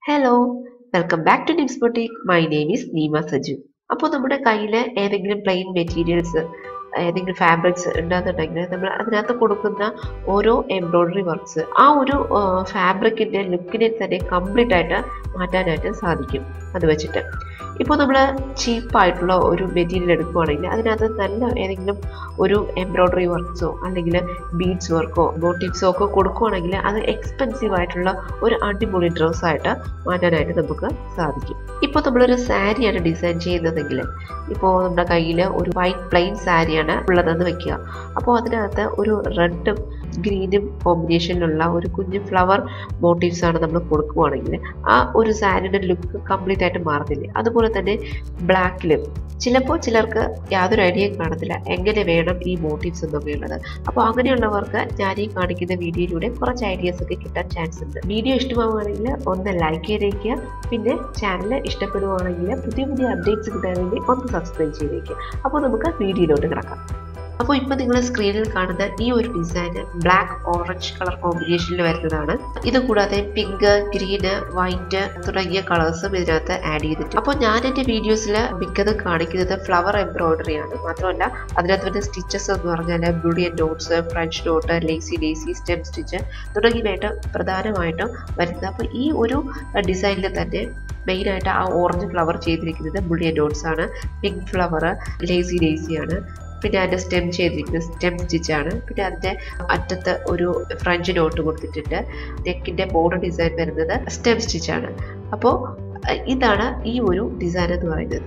hello welcome back to welcome back to Nims boutique my name is Neema Saju അപ്പോൾ നമ്മുടെ കയ്യിൽ ഏതെങ്കിലും പ്ലെയിൻ മെറ്റീരിയൽസ് ഏതെങ്കിലും ഫാബ്രിക്സ് ഉണ്ടെന്നുണ്ടെങ്കിൽ നമ്മൾ അതിനകത്ത് കൊടുക്കുന്ന ഓരോ എംബ്രോയ്ഡറി വർക്ക്സ് ആ ഒരു ഫാബ്രിക്കിൻ്റെ ലുക്കിനെ തന്നെ കംപ്ലീറ്റ് ആയിട്ട് മാറ്റാനായിട്ട് സാധിക്കും അത് വെച്ചിട്ട് ഇപ്പോൾ നമ്മൾ ചീപ്പായിട്ടുള്ള ഒരു മെറ്റീരിയൽ എടുക്കുകയാണെങ്കിൽ അതിനകത്ത് നല്ല ഏതെങ്കിലും ഒരു എംബ്രോയ്ഡറി വർക്ക്സോ അല്ലെങ്കിൽ ബീഡ്സ് വർക്കോ മോട്ടീവ്സോ ഒക്കെ കൊടുക്കുകയാണെങ്കിൽ അത് എക്സ്പെൻസീവ് ആയിട്ടുള്ള ഒരു അടിപൊളി ഡ്രസ്സായിട്ട് മാറ്റാനായിട്ട് നമുക്ക് സാധിക്കും ഇപ്പോൾ നമ്മളൊരു സാരിയാണ് ഡിസൈൻ ചെയ്യുന്നതെങ്കിൽ ഇപ്പോൾ നമ്മുടെ കയ്യിൽ ഒരു വൈറ്റ് പ്ലെയിൻ സാരിയാണ് ഉള്ളതെന്ന് വെക്കുക അപ്പോൾ അതിനകത്ത് ഒരു റെഡും ഗ്രീനും കോമ്പിനേഷനിലുള്ള ഒരു കുഞ്ഞു ഫ്ലവർ മോട്ടീവ്സ് ആണ് നമ്മൾ കൊടുക്കുകയാണെങ്കിൽ ആ ഒരു സാരിയുടെ ലുക്ക് കംപ്ലീറ്റ് ആയിട്ട് മാറുന്നില്ലേ അതുപോലെ തന്നെ ബ്ലാക്കിലും ചിലപ്പോൾ ചിലർക്ക് യാതൊരു ഐഡിയയും കാണത്തില്ല എങ്ങനെ വേണം ഈ മോട്ടീവ്സ് എന്നൊക്കെ ഉള്ളത് അപ്പോൾ അങ്ങനെയുള്ളവർക്ക് ഞാൻ ഈ കാണിക്കുന്ന വീഡിയോയിലൂടെ കുറച്ച് ഐഡിയാസ് ഒക്കെ കിട്ടാൻ ചാൻസ് ഉണ്ട് വീഡിയോ ഇഷ്ടമാവുകയാണെങ്കിൽ ഒന്ന് ലൈക്ക് ചെയ്തേക്കുക പിന്നെ ചാനൽ ഇഷ്ടപ്പെടുവാണെങ്കിൽ പുതിയ പുതിയ അപ്ഡേറ്റ്സ് കിട്ടാൻ വേണ്ടി ഒന്ന് സബ്സ്ക്രൈബ് ചെയ്തേക്കുക അപ്പോൾ നമുക്ക് വീഡിയോയിലോട്ട് കിടക്കാം അപ്പോൾ ഇപ്പോൾ നിങ്ങൾ സ്ക്രീനിൽ കാണുന്ന ഈ ഒരു ഡിസൈൻ ബ്ലാക്ക് ഓറഞ്ച് കളർ കോമ്പിനേഷനിൽ വരുന്നതാണ് ഇത് കൂടാതെ പിങ്ക് ഗ്രീന് വൈറ്റ് തുടങ്ങിയ കളേഴ്സും ഇതിനകത്ത് ആഡ് ചെയ്തിട്ടുണ്ട് അപ്പോൾ ഞാൻ എൻ്റെ വീഡിയോസിൽ മിക്കതും കാണിക്കുന്നത് ഫ്ലവർ എംബ്രോയിഡറി ആണ് മാത്രമല്ല അതിനകത്ത് വരുന്ന സ്റ്റിച്ചസ് എന്ന് പറഞ്ഞാൽ bullion dots French dot lazy lazy stem stitch തുടങ്ങിയവയായിട്ട് പ്രധാനമായിട്ടും വരുന്നത് അപ്പോൾ ഈ ഒരു ഡിസൈനിൽ തന്നെ മെയിനായിട്ട് ആ ഓറഞ്ച് ഫ്ലവർ ചെയ്തിരിക്കുന്നത് ബുള്ളിയൻ ഡോട്ട്സ് ആണ് പിങ്ക് ഫ്ലവർ ലേസി ലേസി ആണ് പിന്നെ അതിൻ്റെ സ്റ്റെം ചെയ്തിരിക്കുന്നത് സ്റ്റെം സ്റ്റിച്ചാണ് പിന്നെ അതിൻ്റെ അറ്റത്ത് ഒരു ഫ്രഞ്ച് നോട്ട് കൊടുത്തിട്ടുണ്ട് നെക്കിൻ്റെ ബോർഡർ ഡിസൈൻ വരുന്നത് സ്റ്റെം സ്റ്റിച്ചാണ് അപ്പോൾ ഇതാണ് ഈ ഒരു ഡിസൈൻ എന്ന് പറയുന്നത്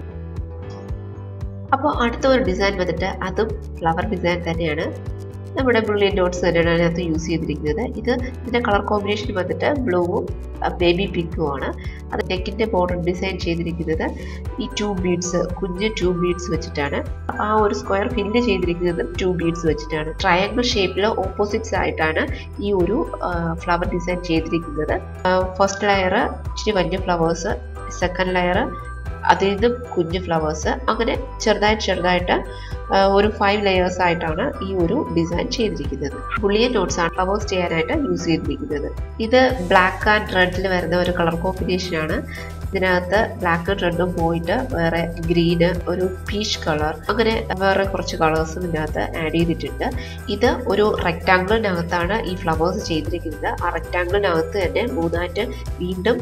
അപ്പോൾ അടുത്ത ഒരു ഡിസൈൻ വന്നിട്ട് അതും ഫ്ലവർ ഡിസൈൻ തന്നെയാണ് നമ്മുടെ ബുള്ളിയൻ ഡോട്ട്സ് തന്നെയാണ് അതിനകത്ത് യൂസ് ചെയ്തിരിക്കുന്നത് ഇത് ഇതിൻ്റെ കളർ കോമ്പിനേഷൻ വന്നിട്ട് ബ്ലൂവും ബേബി പിങ്കും ആണ് അത് നെക്കിൻ്റെ ബോർഡർ ഡിസൈൻ ചെയ്തിരിക്കുന്നത് ഈ ടു ബീഡ്സ് കുഞ്ഞ് ടു ബീഡ്സ് വെച്ചിട്ടാണ് ആ ഒരു സ്ക്വയർ ഫില്ല് ചെയ്തിരിക്കുന്നത് ടു ബീഡ്സ് വെച്ചിട്ടാണ് ട്രയാങ്കിൾ ഷേപ്പിൽ ഓപ്പോസിറ്റ്സ് ആയിട്ടാണ് ഈ ഒരു ഫ്ലവർ ഡിസൈൻ ചെയ്തിരിക്കുന്നത് ഫസ്റ്റ് ലെയർ ഇച്ചിരി വലിയ ഫ്ലവേഴ്സ് സെക്കൻഡ് ലെയർ അതിൽ നിന്നും കുഞ്ഞു ഫ്ലവേഴ്സ് അങ്ങനെ ചെറുതായിട്ട് ചെറുതായിട്ട് ഒരു ഫൈവ് ലെയേഴ്സ് ആയിട്ടാണ് ഈ ഒരു ഡിസൈൻ ചെയ്തിരിക്കുന്നത് ബുള്ളിയൻ നോട്ട്സ് ആണ് ഫ്ലവേഴ്സ് ചെയ്യാനായിട്ട് യൂസ് ചെയ്തിരിക്കുന്നത് ഇത് ബ്ലാക്ക് ആൻഡ് റെഡിൽ വരുന്ന ഒരു കളർ കോമ്പിനേഷൻ ആണ് ഇതിനകത്ത് ബ്ലാക്ക് ആൻഡ് റെഡും പോയിട്ട് വേറെ ഗ്രീന് ഒരു പീച്ച് കളർ അങ്ങനെ വേറെ കുറച്ച് കളേഴ്സും ഇതിനകത്ത് ആഡ് ചെയ്തിട്ടുണ്ട് ഇത് ഒരു റെക്റ്റാങ്കിളിനകത്താണ് ഈ ഫ്ലവേഴ്സ് ചെയ്തിരിക്കുന്നത് ആ റെക്റ്റാങ്കിളിനകത്ത് തന്നെ മൂന്നായിട്ട് വീണ്ടും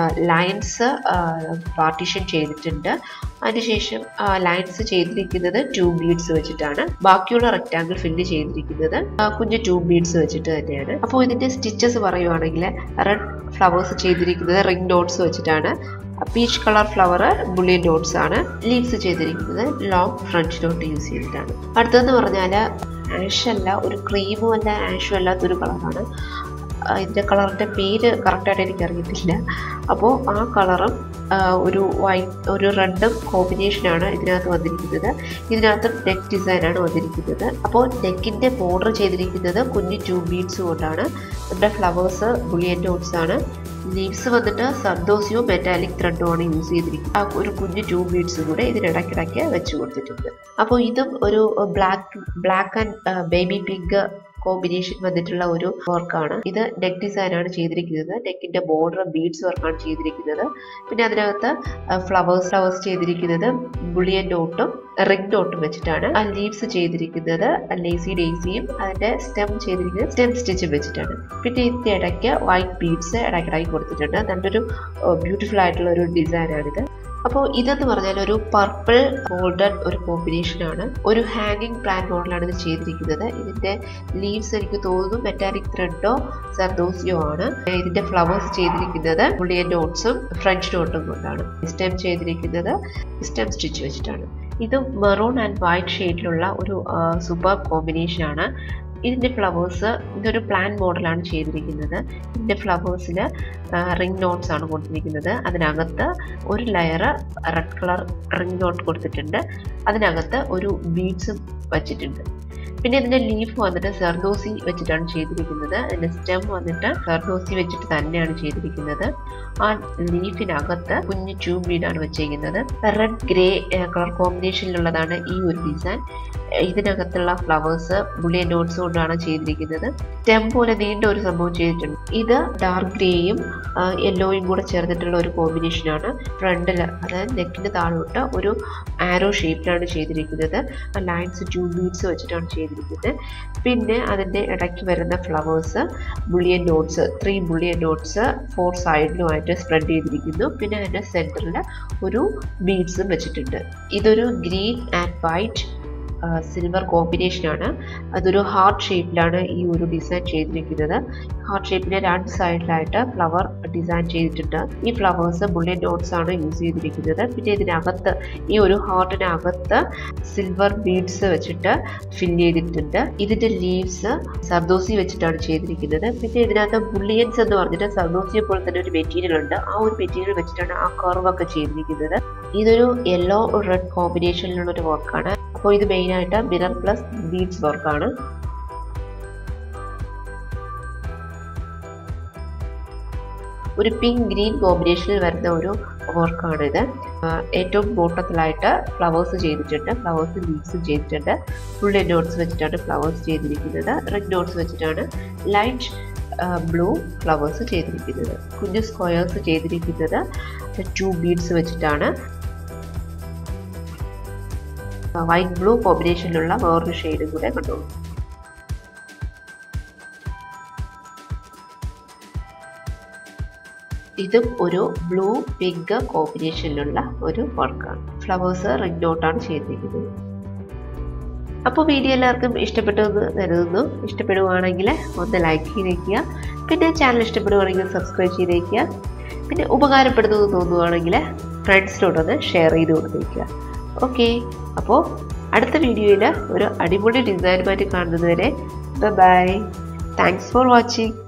ലൈൻസ് പാർട്ടീഷൻ ചെയ്തിട്ടുണ്ട് അതിനുശേഷം ലൈൻസ് ചെയ്തിരിക്കുന്നത് ടു ബീഡ്സ് വെച്ചിട്ടാണ് ബാക്കിയുള്ള റെക്റ്റാങ്കിൾ ഫില്ല് ചെയ്തിരിക്കുന്നത് കുഞ്ഞു ടു ബീഡ്സ് വെച്ചിട്ട് തന്നെയാണ് അപ്പോൾ ഇതിന്റെ സ്റ്റിച്ചസ് പറയുവാണെങ്കിൽ റെഡ് ഫ്ലവേഴ്സ് ചെയ്തിരിക്കുന്നത് റിംഗ് ഡോട്ട്സ് വെച്ചിട്ടാണ് peach colour flower bullion dots ആണ് ലീവ്സ് ചെയ്തിരിക്കുന്നത് ലോങ് ഫ്രഞ്ച് ഡോട്ട് യൂസ് ചെയ്തിട്ടാണ് അടുത്തതെന്ന് പറഞ്ഞാൽ ആഷ് അല്ല ഒരു ക്രീമും അല്ല ആഷും അല്ലാത്തൊരു കളറാണ് ഇതിൻ്റെ കളറിൻ്റെ പേര് കറക്റ്റായിട്ട് എനിക്കറിയത്തില്ല അപ്പോൾ ആ കളറും ഒരു വൈറ്റ് ഒരു റെഡും കോമ്പിനേഷനാണ് ഇതിനകത്ത് വന്നിരിക്കുന്നത് ഇതിനകത്ത് നെക്ക് ഡിസൈനാണ് വന്നിരിക്കുന്നത് അപ്പോൾ നെക്കിൻ്റെ ബോർഡർ ചെയ്തിരിക്കുന്നത് കുഞ്ഞു ടു ബീഡ്സ് കൊണ്ടാണ് നമ്മുടെ ഫ്ലവേഴ്സ് ബുളിയൻ ഡോട്ട്സ് ആണ് ലീവ്സ് വന്നിട്ട് സന്തോസിയോ മെറ്റാലിക് ത്രെഡും ആണ് യൂസ് ചെയ്തിരിക്കുന്നത് ആ ഒരു കുഞ്ഞു ടു ബീഡ്സും കൂടെ ഇതിനിടയ്ക്കിടയ്ക്ക് വെച്ച് കൊടുത്തിട്ടുണ്ട് അപ്പോൾ ഇതും ഒരു black black and baby pink combination വന്നിട്ടുള്ള ഒരു വർക്കാണ് ഇത് നെക്ക് ഡിസൈൻ ആണ് ചെയ്തിരിക്കുന്നത് നെക്കിന്റെ ബോർഡർ ബീഡ്സ് വർക്കാണ് ചെയ്തിരിക്കുന്നത് പിന്നെ അതിനകത്ത് ഫ്ലവേഴ്സ് ഫ്ലവേഴ്സ് ചെയ്തിരിക്കുന്നത് ബുളിയൻ ഡോട്ടും റിംഗ് ഡോട്ടും വെച്ചിട്ടാണ് ആ ലീവ്സ് ചെയ്തിരിക്കുന്നത് ലേസി ഡേസിയും അതിന്റെ സ്റ്റെം ചെയ്തിരിക്കുന്നത് സ്റ്റെം സ്റ്റിച്ചും വെച്ചിട്ടാണ് പിന്നെ ഇതിന്റെ ഇടയ്ക്ക് വൈറ്റ് ബീഡ്സ് ഇടയ്ക്കിടയ്ക്ക് കൊടുത്തിട്ടുണ്ട് നല്ലൊരു ബ്യൂട്ടിഫുൾ ആയിട്ടുള്ള ഒരു ഡിസൈനാണിത് അപ്പോൾ ഇതെന്ന് പറഞ്ഞാൽ ഒരു പർപ്പിൾ ഗോൾഡൻ ഒരു കോമ്പിനേഷൻ ആണ് ഒരു ഹാങ്ങിങ് പ്ലാൻ മോഡലാണ് ഇത് ചെയ്തിരിക്കുന്നത് ഇതിന്റെ ലീവ്സ് എനിക്ക് തോന്നുന്നു മെറ്റാലിക് ത്രെഡോ സർദോസിയോ ആണ് ഇതിന്റെ ഫ്ലവേഴ്സ് ചെയ്തിരിക്കുന്നത് ബുള്ളിയൻ ഡോട്ട്സും ഫ്രഞ്ച് ഡോട്ടും കൊണ്ടാണ് സ്റ്റെം ചെയ്തിരിക്കുന്നത് സ്റ്റെം സ്റ്റിച്ച് വെച്ചിട്ടാണ് ഇത് മെറൂൺ ആൻഡ് വൈറ്റ് ഷെയ്ഡിലുള്ള ഒരു സൂപ്പർ കോമ്പിനേഷൻ ആണ് ഇതിൻ്റെ ഫ്ലവേഴ്സ് ഇതൊരു പ്ലാൻ മോഡലാണ് ചെയ്തിരിക്കുന്നത് ഇതിൻ്റെ ഫ്ലവേഴ്സിൽ റിംഗ് നോട്ട്സ് ആണ് കൊടുത്തിരിക്കുന്നത് അതിനകത്ത് ഒരു layer red colour ring knot കൊടുത്തിട്ടുണ്ട് അതിനകത്ത് ഒരു ബീഡ്സും വച്ചിട്ടുണ്ട് പിന്നെ ഇതിന്റെ ലീഫ് വന്നിട്ട് സെർദോസി വെച്ചിട്ടാണ് ചെയ്തിരിക്കുന്നത് അതിന്റെ സ്റ്റെം വന്നിട്ട് സെർദോസി വെച്ചിട്ട് തന്നെയാണ് ചെയ്തിരിക്കുന്നത് ആ ലീഫിനകത്ത് കുഞ്ഞു ട്യൂബ് ബീഡാണ് വെച്ചിരിക്കുന്നത് റെഡ് ഗ്രേ കളർ കോമ്പിനേഷനിലുള്ളതാണ് ഈ ഒരു ഡിസൈൻ ഇതിനകത്തുള്ള ഫ്ലവേഴ്സ് ബുള്ളിയൻ നോട്ട്സ് കൊണ്ടാണ് ചെയ്തിരിക്കുന്നത് സ്റ്റെം പോലെ നീണ്ട ഒരു സംഭവം ചെയ്തിട്ടുണ്ട് ഇത് ഡാർക്ക് ഗ്രേയും യെല്ലോയും കൂടെ ചേർന്നിട്ടുള്ള ഒരു കോമ്പിനേഷനാണ് ഫ്രണ്ടിൽ അതായത് നെക്കിന് താഴോട്ട് ഒരു ആരോ ഷേപ്പിലാണ് ചെയ്തിരിക്കുന്നത് ലൈൻസ് ട്യൂബ് ബീഡ്സ് വെച്ചിട്ടാണ് ചെയ്തിരിക്കുന്നത് പിന്നെ അതിൻ്റെ ഇടയ്ക്ക് വരുന്ന flowers bullion knots three bullion knots four സൈഡിലുമായിട്ട് സ്പ്രെഡ് ചെയ്തിരിക്കുന്നു പിന്നെ അതിൻ്റെ സെൻറ്ററിൽ ഒരു ബീഡ്സും വെച്ചിട്ടുണ്ട് ഇതൊരു ഗ്രീൻ ആൻഡ് വൈറ്റ് സിൽവർ കോമ്പിനേഷനാണ് അതൊരു ഹാർട്ട് ഷേപ്പിലാണ് ഈ ഒരു ഡിസൈൻ ചെയ്തിരിക്കുന്നത് ഹാർട്ട് ഷേപ്പിന്റെ രണ്ട് സൈഡിലായിട്ട് ഫ്ലവർ ഡിസൈൻ ചെയ്തിട്ടുണ്ട് ഈ ഫ്ലവേഴ്സ് ബുള്ളറ്റ് നോട്ട്സ് ആണ് യൂസ് ചെയ്തിരിക്കുന്നത് പിന്നെ ഇതിനകത്ത് ഈ ഒരു ഹാർട്ടിനകത്ത് സിൽവർ ബീഡ്സ് വെച്ചിട്ട് ഫിൽ ചെയ്തിട്ടുണ്ട് ഇതിന്റെ ലീവ്സ് സർദോസി വെച്ചിട്ടാണ് ചെയ്തിരിക്കുന്നത് പിന്നെ ഇതിനകത്ത് ബുള്ളിയൻസ് എന്ന് പറഞ്ഞിട്ട് സർദോസിയെ പോലെ തന്നെ ഒരു മെറ്റീരിയൽ ഉണ്ട് ആ ഒരു മെറ്റീരിയൽ വെച്ചിട്ടാണ് ആ കർവൊക്കെ ചെയ്തിരിക്കുന്നത് ഇതൊരു യെല്ലോ റെഡ് കോമ്പിനേഷനിലുള്ള ഒരു വർക്കാണ് അപ്പോൾ ഇത് മെയിനായിട്ട് മിറർ പ്ലസ് ബീഡ്സ് വർക്കാണ് ഒരു പിങ്ക് ഗ്രീൻ കോമ്പിനേഷനിൽ വരുന്ന ഒരു വർക്കാണിത് ഏറ്റവും ബോട്ടത്തിലായിട്ട് ഫ്ലവേഴ്സ് ചെയ്തിട്ടുണ്ട് ഫ്ലവേഴ്സ് ലീവ്സും ചെയ്തിട്ടുണ്ട് ഫുൾ നോട്ട്സ് വെച്ചിട്ടാണ് ഫ്ലവേഴ്സ് ചെയ്തിരിക്കുന്നത് റെഡ് നോട്ട്സ് വെച്ചിട്ടാണ് ലൈറ്റ് ബ്ലൂ ഫ്ലവേഴ്സ് ചെയ്തിരിക്കുന്നത് കുഞ്ഞു സ്ക്വയേഴ്സ് ചെയ്തിരിക്കുന്നത് ടു ബീഡ്സ് വെച്ചിട്ടാണ് വൈറ്റ് ബ്ലൂ കോമ്പിനേഷനിലുള്ള വേറൊരു ഷെയ്ഡും കൂടെ കണ്ടോളൂ ഇതും ഒരു ബ്ലൂ പിങ്ക് കോമ്പിനേഷനിലുള്ള ഒരു വർക്കാണ് ഫ്ലവേഴ്സ് റിംഗ് നോട്ടാണ് ചെയ്തിരിക്കുന്നത് അപ്പോൾ വീഡിയോ എല്ലാവർക്കും ഇഷ്ടപ്പെട്ടു എന്ന് കരുതുന്നു ഇഷ്ടപ്പെടുവാണെങ്കിൽ ഒന്ന് ലൈക്ക് ചെയ്തേക്കുക പിന്നെ ചാനൽ ഇഷ്ടപ്പെടുവാണെങ്കിൽ സബ്സ്ക്രൈബ് ചെയ്തേക്കുക പിന്നെ ഉപകാരപ്പെടുന്നു എന്ന് തോന്നുവാണെങ്കിൽ ഫ്രണ്ട്സിനോടൊന്ന് ഷെയർ ചെയ്ത് കൊടുത്തേക്കുക ഓക്കെ അപ്പോൾ അടുത്ത വീഡിയോയിൽ ഒരു അടിപൊളി ഡിസൈനുമായിട്ട് കാണുന്നതുവരെ ബൈ താങ്ക്സ് ഫോർ വാച്ചിങ്